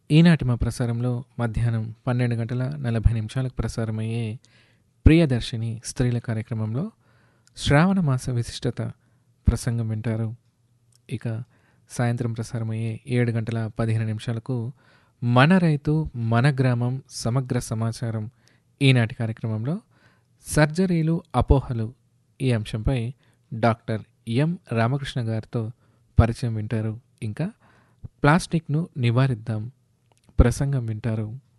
ఈనాటి మా ప్రసారంలో మధ్యాహ్నం పన్నెండు గంటల నలభై నిమిషాలకు ప్రసారమయ్యే ప్రియదర్శిని స్త్రీల కార్యక్రమంలో శ్రావణ మాస విశిష్టత ప్రసంగం వింటారు ఇక సాయంత్రం ప్రసారమయ్యే ఏడు గంటల పదిహేను నిమిషాలకు మన రైతు మన గ్రామం సమగ్ర సమాచారం ఈనాటి కార్యక్రమంలో సర్జరీలు అపోహలు ఈ అంశంపై డాక్టర్ ఎం రామకృష్ణ గారితో పరిచయం వింటారు ఇంకా ప్లాస్టిక్ను నివారిద్దాం ప్రసంగం వింటారు